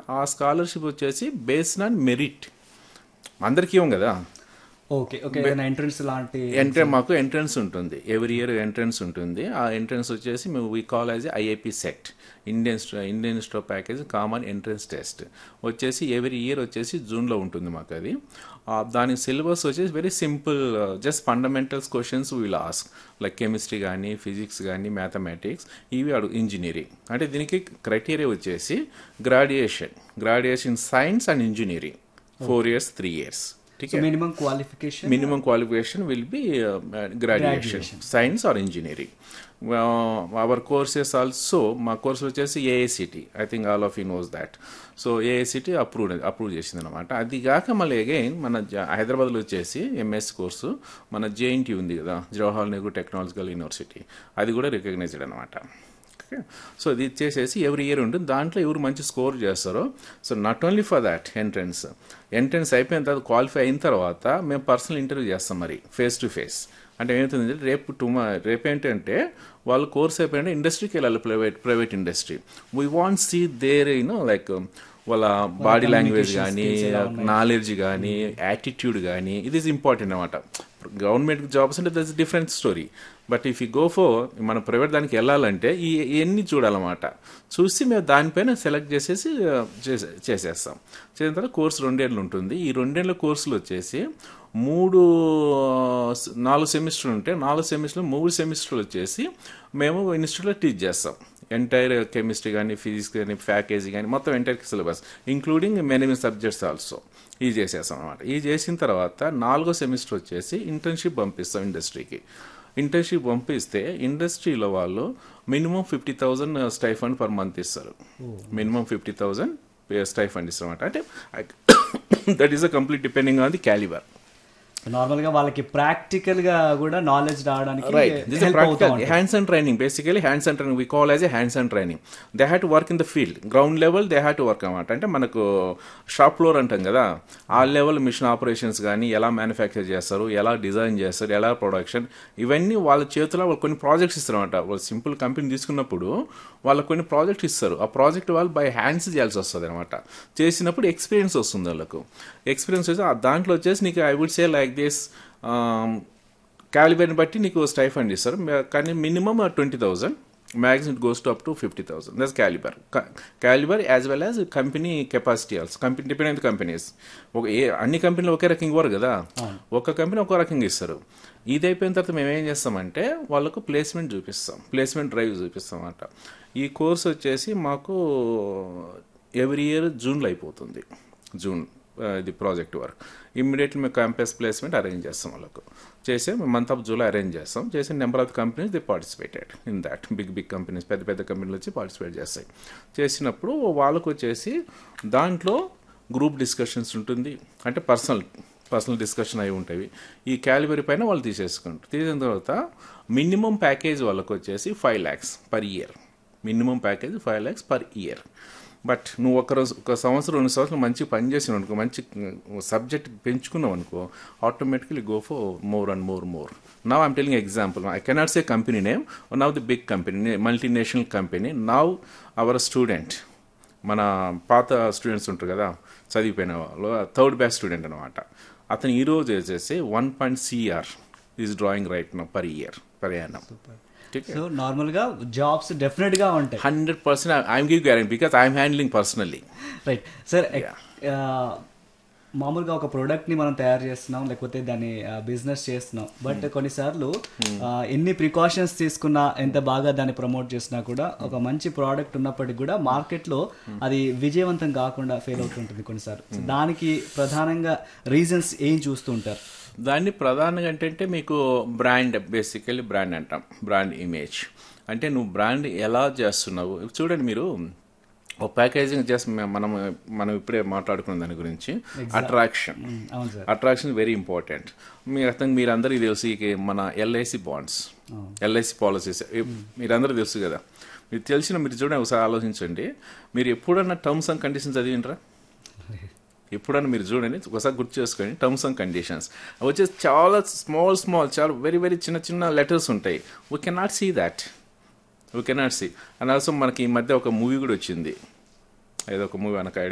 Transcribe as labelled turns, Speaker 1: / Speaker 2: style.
Speaker 1: ఆ స్కాలర్షిప్ వచ్చేసి based on merit అందరికీ ఇవ్వం కదా
Speaker 2: ఓకే ఓకే ఏదైనా ఎంట్రన్స్ లాంటి
Speaker 1: ఎంట్రే మాకు ఎంట్రన్స్ ఉంటుంది ఎవ్రీ ఇయర్ ఎంట్రన్స్ ఉంటుంది ఆ ఎంట్రన్స్ వచ్చేసి మేము we call as IIP set Indian Indian స్టో ప్యాకేజ్ కామన్ ఎంట్రన్స్ టెస్ట్ వచ్చేసి ఎవ్రీ ఇయర్ వచ్చేసి జూన్లో ఉంటుంది మాకు అది ఆ, దాని సిలబస్ వచ్చేసి very simple just fundamentals questions we'll ask like chemistry కానీ ఫిజిక్స్ కానీ మ్యాథమెటిక్స్ ఇవి అడుగు ఇంజనీరింగ్ అంటే దీనికి క్రైటీరియా వచ్చేసి graduation graduation science and engineering four years three years
Speaker 2: so minimum qualification
Speaker 1: minimum qualification will be uh, uh, graduation, science or engineering uh, our courses also మా course వచ్చేసి AICTE I think all of you knows that so AICTE approve approve చేసింది అనమాట అది కాక మళ్ళీ again మన జ- హైదరాబాద్లో వచ్చేసి ఎంఎస్ కోర్సు మన జేఎన్టీ ఉంది కదా జవహర్లాల్ నెహ్రూ టెక్నాలజికల్ యూనివర్సిటీ అది కూడా రికగ్నైజ్డ్ అనమాట ఓకే సో ఇది చేసేసి ఎవ్రీ ఇయర్ ఉంటుంది దాంట్లో ఎవరు మంచి స్కోర్ చేస్తారో so not only for that entrance entrance అయిపోయిన తర్వాత క్వాలిఫై అయిన తర్వాత మేము పర్సనల్ ఇంటర్వ్యూ చేస్తాం మరి ఫేస్ టు ఫేస్ అంటే ఏమవుతుంది రేపు టుమా రేపు ఏంటంటే వాళ్ళు కోర్స్ అయిపోయిన ఇండస్ట్రీకి వెళ్ళాలి private private industry we want see there you know like వాళ్ళ బాడీ లాంగ్వేజ్ కానీ నాలెడ్జ్ కానీ యాటిట్యూడ్ కానీ ఇది ఇస్ ఇంపార్టెంట్ అనమాట గవర్నమెంట్ జాబ్స్ అంటే that's different story but if you go for మన ప్రైవేట్ దానికి వెళ్ళాలంటే ఈ ఇవన్నీ చూడాలన్నమాట చూసి మేము దానిపైన సెలెక్ట్ చేసేసి ఆ, చేసే చేసేస్తాం చేసిన తర్వాత కోర్స్ రెండేళ్ళు ఉంటుంది ఈ రెండేళ్ళ కోర్సులు వచ్చేసి మూడు ఆ, స- నాలుగు సెమిస్టర్లు ఉంటే నాలుగు సెమిస్టర్లు మూడు సెమిస్టర్లు వచ్చేసి మేము ఇన్స్టిట్యూట్లో టీచ్ చేస్తాం ఎంటైర్ కెమిస్ట్రీ కానీ ఫిజిక్స్ కానీ ఫ్యాకేజీ కానీ మొత్తం entire syllabus including many subjects also ఇది చేసేస్తాం అనమాట ఇది చేసిన తర్వాత నాలుగో సెమిస్టర్ వచ్చేసి ఇంటర్న్షిప్ పంపిస్తాం ఇండస్ట్రీకి ఇంటర్న్షిప్ పంపిస్తే ఇండస్ట్రీలో వాళ్ళు minimum fifty thousand stipend per month ఇస్తారు మినిమం ఫిఫ్టీ థౌజండ్ స్టైఫండ్ ఇస్తారు అనమాట అంటే that is a complete depending on the calibre
Speaker 2: normal గా వాళ్ళకి ప్రాక్టికల్ గా కూడా నాలెడ్జ్ రావడానికి
Speaker 1: Right. This is a
Speaker 2: help అవుతా
Speaker 1: practical
Speaker 2: ఉంటుంది.
Speaker 1: hands on training. Basically, hands on training we call as a hands on training. They had to work in the field. Ground level they had to work అనమాట అంటే మనకు shop floor అంటాం కదా ఆ level machine operations కానీ ఎలా manufacture చేస్తారు ఎలా డిజైన్ చేస్తారు ఎలా ప్రొడక్షన్ ఇవన్నీ వాళ్ళ చేతిలో వాళ్ళు కొన్ని ప్రాజెక్ట్స్ ఇస్తారు అనమాట వాళ్ళు సింపుల్ కంపెనీ తీసుకున్నప్పుడు వాళ్ళకి కొన్ని ప్రాజెక్ట్స్ ఇస్తారు ఆ ప్రాజెక్ట్ వాళ్ళు బై హ్యాండ్స్ చేయాల్సి వస్తుంది అనమాట చేసినప్పుడు ఎక్స్పీరియన్స్ వస్తుంది వాళ్ళకు ఎక్స్పీరియన్స్ వచ్చి ఆ దాంట్లో వచ్చేసి నీకు I would say like this క్యాలిబర్ని బట్టి నీకు స్టైఫండ్ ఇస్తారు మ- కానీ minimum twenty thousand maximum goes to up to fifty thousand that's calibre calibre as well as company capacity also company dependent companies ఒక ఏ అన్ని కంపెనీలు ఒకే రకంగా ఇవ్వరు కదా ఒక కంపెనీ ఒక రకంగా ఇస్తారు ఇది అయిపోయిన తర్వాత మేము ఏం చేస్తామంటే వాళ్ళకు ప్లేస్మెంట్ చూపిస్తాం ప్లేస్మెంట్ డ్రైవ్ చూపిస్తాం అన్నమాట ఈ కోర్స్ వచ్చేసి మాకు ఎవ్రీ ఇయర్ జూన్లో అయిపోతుంది జూన్ ఆ, ఇది ప్రాజెక్ట్ వర్క్ ఇమ్మీడియట్లీ మేము క్యాంపస్ ప్లేస్మెంట్ అరేంజ్ చేస్తాం వాళ్ళకు చేసి మంత్ ఆఫ్ జూలై అరేంజ్ చేస్తాం చేసి number of companies they participated in that big big companies పెద్ద పెద్ద కంపెనీలు వచ్చి పార్టిసిపేట్ చేస్తాయి చేసినప్పుడు వాళ్ళకు వచ్చేసి దాంట్లో గ్రూప్ డిస్కషన్స్ ఉంటుంది అంటే పర్సనల్ పర్సనల్ డిస్కషన్ అయి ఉంటాయి ఈ క్యాలిబరీ పైన వాళ్ళు తీసేసుకుంటారు తీసిన తర్వాత మినిమం ప్యాకేజ్ వాళ్ళకు వచ్చేసి five lakhs per year minimum package five lakhs per year but నువ్వు ఒక రోజు ఒక సంవత్సరం రెండు సంవత్సరాలు మంచి పని చేసినావు అనుకో మంచి సబ్జెక్ట్ పెంచుకున్నావు అనుకో automatically go for more and more more now I'm telling example I cannot say company name now the big company multinational company now our student మన పాత స్టూడెంట్స్ ఉంటారు కదా చదివిపోయిన వాళ్ళు థర్డ్ బ్యాచ్ స్టూడెంట్ అనమాట అతను ఈరోజు వచ్చేసి one point CR is drawing right no per year per annum
Speaker 2: so normal గా జాబ్స్ డెఫినెట్ గా ఉంటాయి
Speaker 1: hundred percent I'm give guarantee because I'm handling personally
Speaker 2: right sir మామూలుగా ఒక ప్రోడక్ట్ ని మనం తయారు చేస్తున్నాం లేకపోతే దాన్ని బిజినెస్ చేస్తున్నాం బట్ కొన్నిసార్లు ఆ, ఎన్ని ప్రికాషన్స్ తీసుకున్నా ఎంత బాగా దాన్ని ప్రమోట్ చేసినా కూడా ఒక మంచి ప్రోడక్ట్ ఉన్నప్పటికీ కూడా మార్కెట్ లో అది విజయవంతం కాకుండా ఫెయిల్ అవుతుంటుంది కొన్నిసార్లు So, దానికి ప్రధానంగా రీజన్స్ ఏం చూస్తూ ఉంటారు
Speaker 1: దాన్ని ప్రధానంగా ఏంటంటే మీకు బ్రాండ్ బేసికలీ బ్రాండ్ అంటాం బ్రాండ్ ఇమేజ్ అంటే నువ్వు బ్రాండ్ ఎలా చేస్తున్నావు చూడండి మీరు ఒక ప్యాకేజింగ్ జస్ట్ మనం మనం ఇప్పుడే మాట్లాడుకున్న దాని గురించి అట్రాక్షన్
Speaker 2: అవును సార్
Speaker 1: అట్రాక్షన్ వెరీ ఇంపార్టెంట్ మీరు అర్థం మీరందరికీ తెలుసు ఇక మన ఎల్ఐసి బాండ్స్ ఎల్ఐసి పాలసీస్ మీరందరూ తెలుసు కదా మీరు తెలిసిన మీరు చూడండి ఒకసారి ఆలోచించండి మీరు ఎప్పుడన్నా టర్మ్స్ అండ్ కండిషన్స్ చదివినరా ఎప్పుడన్నా మీరు చూడండి ఒకసారి గుర్తు చేసుకోండి టర్మ్స్ అండ్ కండిషన్స్ వచ్చేసి చాలా స్మాల్ స్మాల్ చాలా వెరీ వెరీ చిన్న చిన్న లెటర్స్ ఉంటాయి we cannot see that we cannot see and also మనకి ఈ మధ్య ఒక మూవీ కూడా వచ్చింది ఏదో ఒక మూవీ మనకు